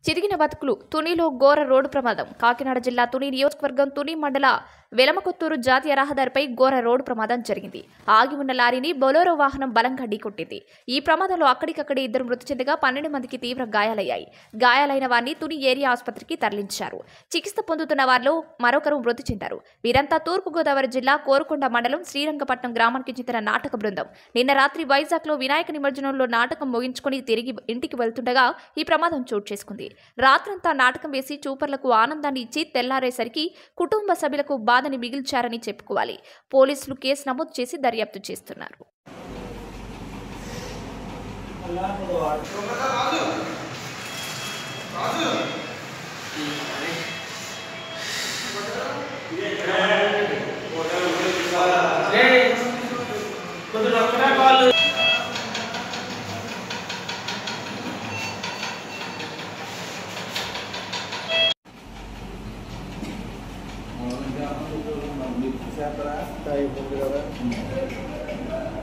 చిరిగిన బతుకులు తునిలో ఘోర రోడ్డు ప్రమాదం కాకినాడ జిల్లా తుని నియోజకవర్గం తుని మండల వెలమకొత్తూరు జాతీయ రహదారిపై ఘోర రోడ్డు ప్రమాదం జరిగింది ఆగి ఉన్న లారీని బొలోరో వాహనం బలంగా ఢీకొట్టింది ఈ ప్రమాదంలో అక్కడికక్కడే ఇద్దరు మృతి చెందగా పన్నెండు మందికి తీవ్ర గాయాలయ్యాయి గాయాలైన వారిని తుని ఏరియా ఆసుపత్రికి తరలించారు చికిత్స పొందుతున్న వారిలో మరొకరు మృతి చెందారు వీరంతా తూర్పుగోదావరి జిల్లా కోరుకొండ మండలం శ్రీరంగపట్నం గ్రామానికి చెందిన నాటక బృందం నిన్న రాత్రి వైజాగ్లో వినాయక నిమజ్జనంలో నాటకం ముగించుకొని తిరిగి ఇంటికి వెళ్తుండగా ఈ ప్రమాదం చోటు చేసుకుంది రాత్రంతా నాటకం వేసి చూపర్లకు ఆనందాన్ని ఇచ్చి తెల్లారేసరికి కుటుంబ సభ్యులకు బాధని మిగిల్చారని చెప్పుకోవాలి పోలీసులు కేసు నమోదు చేసి దర్యాప్తు చేస్తున్నారు చేపరా